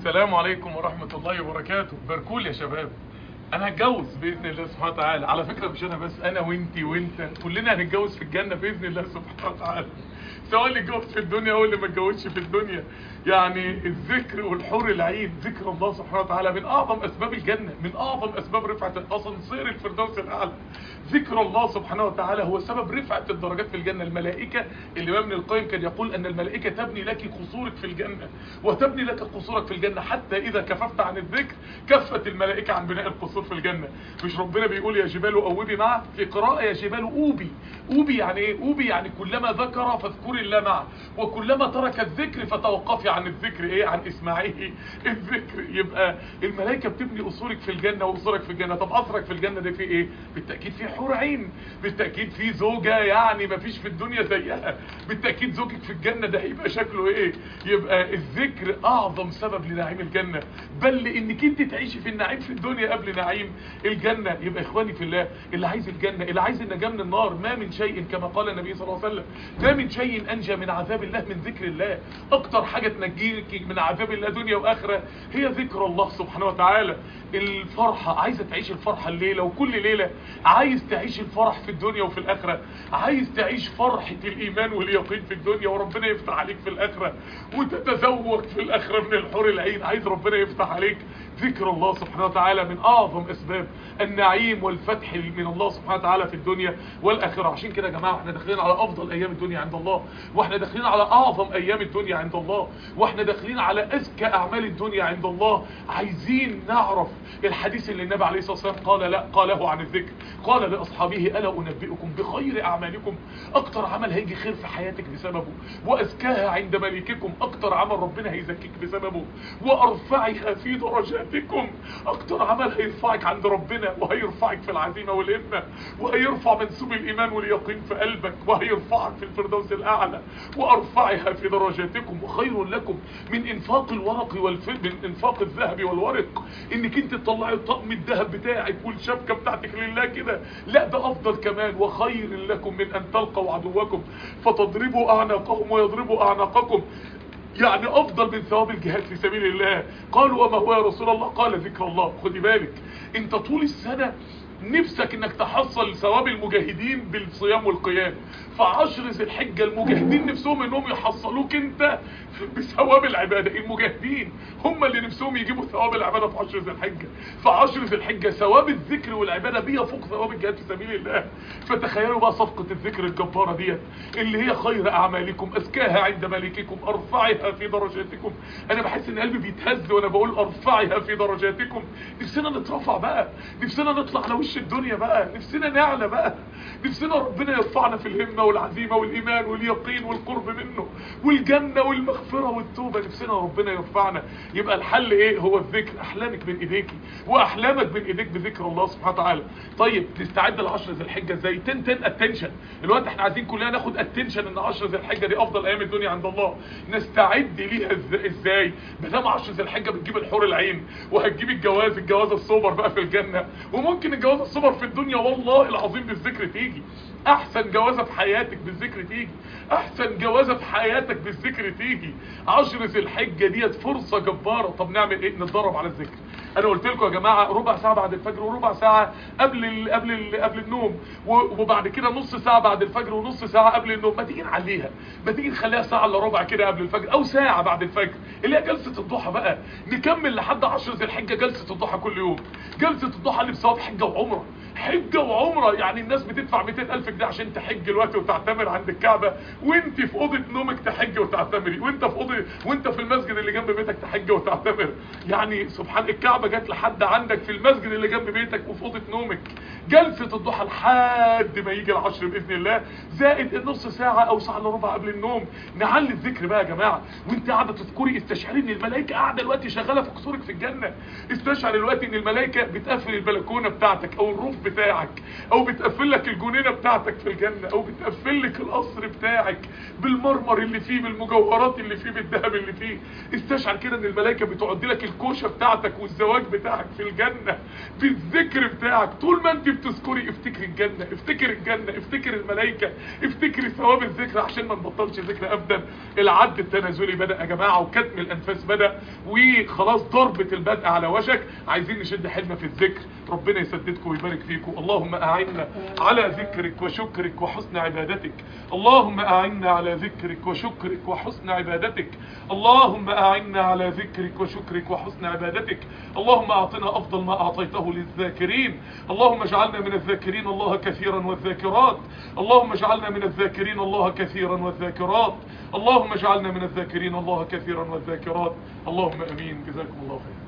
السلام عليكم ورحمة الله وبركاته باركول يا شباب انا هتجوز باذن الله سبحانه وتعالى على فكرة مش انا بس انا وانتي وانت كلنا هنتجوز في الجنة باذن الله سبحانه وتعالى سواء اللي اتجوز في الدنيا او اللي ما اتجوزش في الدنيا يعني الذكر والحور العين ذكر الله سبحانه وتعالى من اعظم اسباب الجنة من اعظم اسباب رفعة الاسانسير الفردوس الاعلى ذكر الله سبحانه وتعالى هو سبب رفعة الدرجات في الجنة الملائكة الامام ابن القيم كان يقول ان الملائكة تبني لك قصورك في الجنة وتبني لك قصورك في الجنة حتى اذا كففت عن الذكر كفت الملائكة عن بناء القصور في الجنة مش ربنا بيقول يا جبال اوبي معه في قراءة يا جبال اوبي اوبي يعني ايه اوبي يعني كلما ذكر فاذكري الله معه وكلما ترك الذكر فتوقفي عن الذكر ايه عن اسماعه الذكر يبقى الملائكة بتبني قصورك في الجنة وقصورك في الجنة طب قصرك في الجنة ده في ايه بالتأكيد في حور عين بالتأكيد في زوجة يعني مفيش في الدنيا زيها بالتأكيد زوجك في الجنة ده هيبقى شكله ايه يبقى الذكر اعظم سبب لنعيم الجنة بل انك انت تعيشي في النعيم في الدنيا قبل نعيم الجنة يبقى اخواني في الله اللي عايز الجنة اللي عايز النجاة من النار ما من شيء كما قال النبي صلى الله عليه وسلم ما من شيء انجى من عذاب الله من ذكر الله اكتر حاجة تنجيك من عذاب الله دنيا واخرة هي ذكر الله سبحانه وتعالى الفرحة عايزة تعيش الفرحة الليلة وكل ليلة عايز تعيش الفرح في الدنيا وفي الاخرة عايز تعيش فرحة الايمان واليقين في الدنيا وربنا يفتح عليك في الاخرة وتتزوج في الاخرة من الحور العين عايز ربنا يفتح عليك ذكر الله سبحانه وتعالى من اعظم اسباب النعيم والفتح من الله سبحانه وتعالى في الدنيا والاخرة عشان كده يا جماعة احنا داخلين على افضل ايام الدنيا عند الله واحنا داخلين على اعظم ايام الدنيا عند الله واحنا داخلين على ازكى اعمال الدنيا عند الله عايزين نعرف الحديث اللي النبي عليه الصلاة والسلام قال لا قاله عن الذكر قال لاصحابه الا انبئكم بخير اعمالكم اكتر عمل هيجي خير في حياتك بسببه وازكاها عند ملككم اكتر عمل ربنا هيزكيك بسببه وارفعها في درجاتكم اكتر عمل هيرفعك عند ربنا وهيرفعك في العزيمة والهمة وهيرفع منسوب الايمان واليقين في قلبك وهيرفعك في الفردوس الاعلى وارفعها في درجاتكم وخير لكم من انفاق الورق والفضة من انفاق الذهب والورق انك انت تطلعي الطقم الذهب بتاعك والشبكة بتاعتك لله كده لا ده افضل كمان وخير لكم من ان تلقوا عدوكم فتضربوا اعناقهم ويضربوا اعناقكم يعني افضل من ثواب الجهاد في سبيل الله قالوا وما هو يا رسول الله قال ذكر الله خدي بالك انت طول السنة نفسك انك تحصل ثواب المجاهدين بالصيام والقيام فعشر ذي الحجة المجاهدين نفسهم انهم يحصلوك انت بثواب العبادة المجاهدين هم اللي نفسهم يجيبوا ثواب العبادة في عشر ذي الحجة فعشر ذي الحجة ثواب الذكر والعبادة بيفوق ثواب الجهاد في سبيل الله فتخيلوا بقى صفقة الذكر الجبارة ديت اللي هي خير اعمالكم ازكاها عند ملككم ارفعها في درجاتكم انا بحس ان قلبي بيتهز وانا بقول ارفعها في درجاتكم نفسنا نترفع بقى نفسنا نطلع على وش الدنيا بقى نفسنا نعلى بقى نفسنا ربنا يرفعنا في الهمة والعزيمة والايمان واليقين والقرب منه والجنة والمغفرة والتوبة نفسنا ربنا يرفعنا يبقى الحل ايه هو الذكر احلامك بين ايديكي واحلامك بين ايديك بذكر الله سبحانه وتعالى طيب تستعد لعشر ذي الحجة ازاي تن تن اتنشن الوقت احنا عايزين كلنا ناخد اتنشن ان عشر ذي الحجة دي افضل ايام الدنيا عند الله نستعد ليها إز- ازاي بدام عشر ذي الحجة بتجيب الحور العين وهتجيب الجواز الجواز السوبر بقى في الجنة وممكن الجواز السوبر في الدنيا والله العظيم بالذكر تيجي احسن جوازة في حياتك بالذكر تيجي احسن جوازة في حياتك بالذكر تيجي عشر ذي الحجة ديت فرصة جبارة طب نعمل ايه نتدرب على الذكر انا قلت لكم يا جماعة ربع ساعة بعد الفجر وربع ساعة قبل ال قبل ال قبل النوم و- وبعد كده نص ساعة بعد الفجر ونص ساعة قبل النوم ما تيجي نعليها ما تيجي نخليها ساعة الا ربع كده قبل الفجر او ساعة بعد الفجر اللي هي جلسة الضحى بقى نكمل لحد عشر ذي الحجة جلسة الضحى كل يوم جلسة الضحى اللي بثواب حجة وعمرة حجة وعمرة يعني الناس بتدفع 200 ألف جنيه عشان تحج دلوقتي وتعتمر عند الكعبة وانت في أوضة نومك تحج وتعتمري وانت في أوضة وانت في المسجد اللي جنب بيتك تحج وتعتمر يعني سبحان الكعبة جت لحد عندك في المسجد اللي جنب بيتك وفي أوضة نومك جلسة الضحى لحد ما يجي العشر بإذن الله زائد النص ساعة أو ساعة الا ربع قبل النوم نعلي الذكر بقى يا جماعة وانت قاعدة تذكري استشعري ان الملائكة قاعدة دلوقتي شغالة في قصورك في الجنة استشعر دلوقتي ان الملائكة بتقفل البلكونة بتاعتك او الروف بتاعك او بتقفل لك الجنينه بتاعتك في الجنه او بتقفل لك القصر بتاعك بالمرمر اللي فيه بالمجوهرات اللي فيه بالذهب اللي فيه استشعر كده ان الملائكه بتعد لك الكوشه بتاعتك والزواج بتاعك في الجنه بالذكر بتاعك طول ما انت بتذكري افتكري الجنه افتكر الجنه افتكر الملائكه افتكري ثواب الذكر عشان ما نبطلش ذكر ابدا العد التنازلي بدا يا جماعه وكتم الانفاس بدا وخلاص ضربه البدء على وشك عايزين نشد حيلنا في الذكر ربنا يسددكم ويبارك فيكم اللهم اعنا على ذكرك وشكرك وحسن عبادتك اللهم اعنا على ذكرك وشكرك وحسن عبادتك اللهم اعنا على ذكرك وشكرك وحسن عبادتك اللهم اعطنا افضل ما اعطيته للذاكرين اللهم اجعلنا من الذاكرين الله كثيرا والذاكرات اللهم اجعلنا من الذاكرين الله كثيرا والذاكرات اللهم اجعلنا من الذاكرين الله كثيرا والذاكرات اللهم امين جزاكم الله خير